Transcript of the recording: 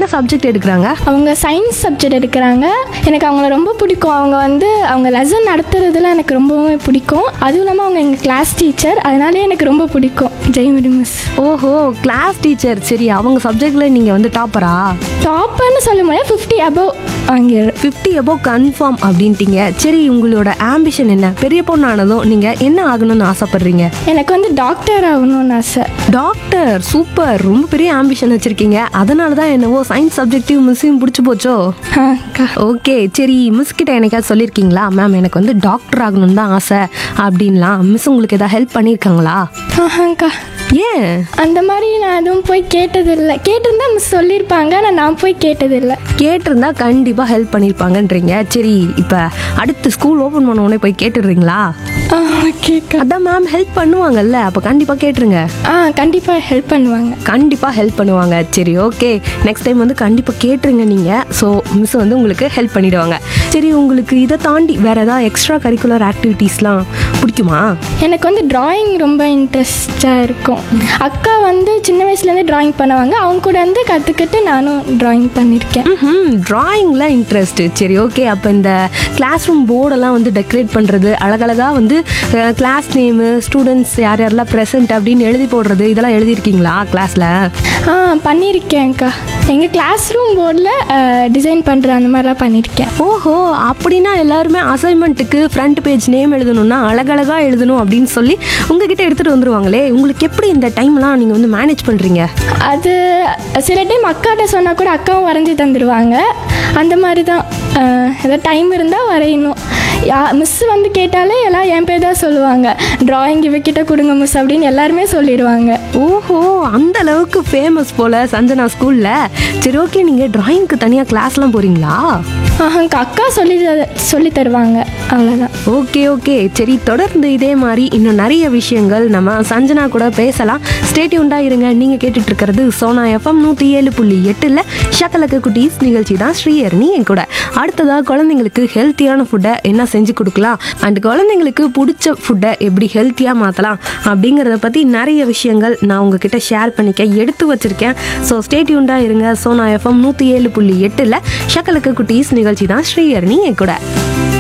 subject எடுக்கிறாங்க அவங்க science subject எடுக்கிறாங்க எனக்கு அவங்கள ரொம்ப பிடிக்கும் அவங்க வந்து அவங்க லெசன் நடத்துறதுல எனக்கு ரொம்பவே பிடிக்கும் அதுவும் இல்லாமல் அவங்க எங்கள் கிளாஸ் டீச்சர் அதனாலே எனக்கு ரொம்ப பிடிக்கும் ஜெயமணி மிஸ் ஓஹோ கிளாஸ் டீச்சர் சரி அவங்க சப்ஜெக்ட்ல நீங்க வந்து டாப்பரா டாப்பர்னு சொல்ல முடியாது ஃபிஃப்டி அபவ் வாங்கிடுறேன் ஃபிஃப்டி above கன்ஃபார்ம் அப்படின்ட்டீங்க சரி உங்களோட ஆம்பிஷன் என்ன பெரிய பொண்ணானதும் நீங்க என்ன ஆகணும்னு ஆசைப்படுறீங்க எனக்கு வந்து டாக்டர் ஆகணும்னு ஆசை டாக்டர் சூப்பர் ரொம்ப பெரிய ஆம்பிஷன் வச்சிருக்கீங்க அதனால தான் என்னவோ சயின்ஸ் சப்ஜெக்டிவ் மிஸ்ஸையும் பிடிச்சி போச்சோ ஆ அக்கா ஓகே சரி மிஸ் கிட்ட எனக்காவது சொல்லியிருக்கீங்களா மேம் எனக்கு வந்து டாக்டர் ஆகணும்னு தான் ஆசை அப்படின்லாம் மிஸ் உங்களுக்கு ஏதாவது ஹெல்ப் பண்ணியிருக்காங்களா ஆஹாங்க்கா ஏன் அந்த மாதிரி நான் எதுவும் போய் கேட்டதில்லை கேட்டிருந்தா மிஸ் சொல்லியிருப்பாங்க ஆனால் நான் போய் கேட்டதில்லை கேட்டிருந்தா கண்டிப்பாக ஹெல்ப் பண்ணியிருப்பாங்கன்றீங்க சரி இப்போ அடுத்து ஸ்கூல் ஓப்பன் பண்ண உடனே போய் கேட்டுடுறீங்களா ஆ ஓகேக்கா அதான் மேம் ஹெல்ப் பண்ணுவாங்கல்ல அப்போ கண்டிப்பாக கேட்டுருங்க ஆ கண்டிப்பாக ஹெல்ப் பண்ணுவாங்க கண்டிப்பாக ஹெல்ப் பண்ணுவாங்க சரி ஓகே நெக்ஸ்ட் டைம் வந்து கண்டிப்பாக கேட்டுருங்க நீங்கள் ஸோ மிஸ் வந்து உங்களுக்கு ஹெல்ப் பண்ணிடுவாங்க சரி உங்களுக்கு இதை தாண்டி வேறு ஏதாவது எக்ஸ்ட்ரா கரிக்குலர் ஆக்டிவிட்டீஸ்லாம் பிடிக்குமா எனக்கு வந்து டிராயிங் ரொம்ப இன்ட்ரெஸ்டாக இருக்கும் அக்கா வந்து சின்ன வயசுலேருந்து டிராயிங் பண்ணுவாங்க அவங்க கூட வந்து கற்றுக்கிட்டு நானும் டிராயிங் பண்ணியிருக்கேன் ம் ட்ராயிங்கில் இன்ட்ரெஸ்ட் சரி ஓகே அப்போ இந்த கிளாஸ் ரூம் போர்டெல்லாம் வந்து டெக்கரேட் பண்ணுறது அழகழகாக வந்து கிளாஸ் நேமு ஸ்டூடெண்ட்ஸ் யார் யாரெல்லாம் ப்ரெசென்ட் அப்படின்னு எழுதி போடுறது இதெல்லாம் எழுதியிருக்கீங்களா கிளாஸில் ஆ பண்ணியிருக்கேன்க்கா எங்கள் கிளாஸ் ரூம் போர்டில் டிசைன் பண்ணுற அந்த மாதிரிலாம் பண்ணியிருக்கேன் ஓஹோ அப்படின்னா எல்லாருமே அசைன்மெண்ட்டுக்கு ஃப்ரண்ட் பேஜ் நேம் எழுதணும்னா அழகழகாக எழுதணும் அப்படின்னு சொல்லி உங்ககிட்ட எடுத்துகிட்டு வந்துருவாங்களே உங்களுக்கு எப்படி இந்த டைம்லாம் நீங்கள் வந்து மேனேஜ் பண்ணுறீங்க அது சில டைம் அக்காட்ட சொன்னால் கூட அக்காவும் வரைஞ்சி தந்துடுவாங்க அந்த மாதிரி தான் ஏதாவது டைம் இருந்தால் வரையணும் யா மிஸ் வந்து கேட்டாலே எல்லாம் என் பேர் தான் சொல்லுவாங்க ட்ராயிங் இவக்கிட்ட கொடுங்க மிஸ் அப்படின்னு எல்லாருமே சொல்லிடுவாங்க ஓஹோ அந்த அளவுக்கு ஃபேமஸ் போல் சஞ்சனா ஸ்கூலில் சரி ஓகே நீங்கள் டிராயிங்க்கு தனியாக கிளாஸ்லாம் போகிறீங்களா ஆஹங்க அக்கா சொல்லி த- சொல்லி தருவாங்க அவ்வளோதான் ஓகே ஓகே சரி தொடர்ந்து இதே மாதிரி இன்னும் நிறைய விஷயங்கள் நம்ம சஞ்சனா கூட பேசலாம் ஸ்டேட்யூண்டாக இருங்க நீங்கள் கேட்டுட்டு இருக்கிறது சோனா எஃப்எம் நூற்றி ஏழு புள்ளி எட்டில் ஷக்கலக்கு குட்டீஸ் நிகழ்ச்சி தான் ஸ்ரீஹரணி என் கூட அடுத்ததாக குழந்தைங்களுக்கு ஹெல்த்தியான ஃபுட்டை என்ன செஞ்சு கொடுக்கலாம் அண்ட் குழந்தைங்களுக்கு பிடிச்ச ஃபுட்டை எப்படி ஹெல்த்தியாக மாற்றலாம் அப்படிங்கிறத பற்றி நிறைய விஷயங்கள் நான் உங்ககிட்ட ஷேர் பண்ணிக்க எடுத்து வச்சிருக்கேன் ஸோ ஸ்டேட்யூண்டாக இருங்க சோனா எஃப்எம் நூற்றி ஏழு புள்ளி எட்டில் ஷக்கலக்கு குட்டீஸ் நிகழ்ச்சி தான் ஸ்ரீஹரணி என் கூட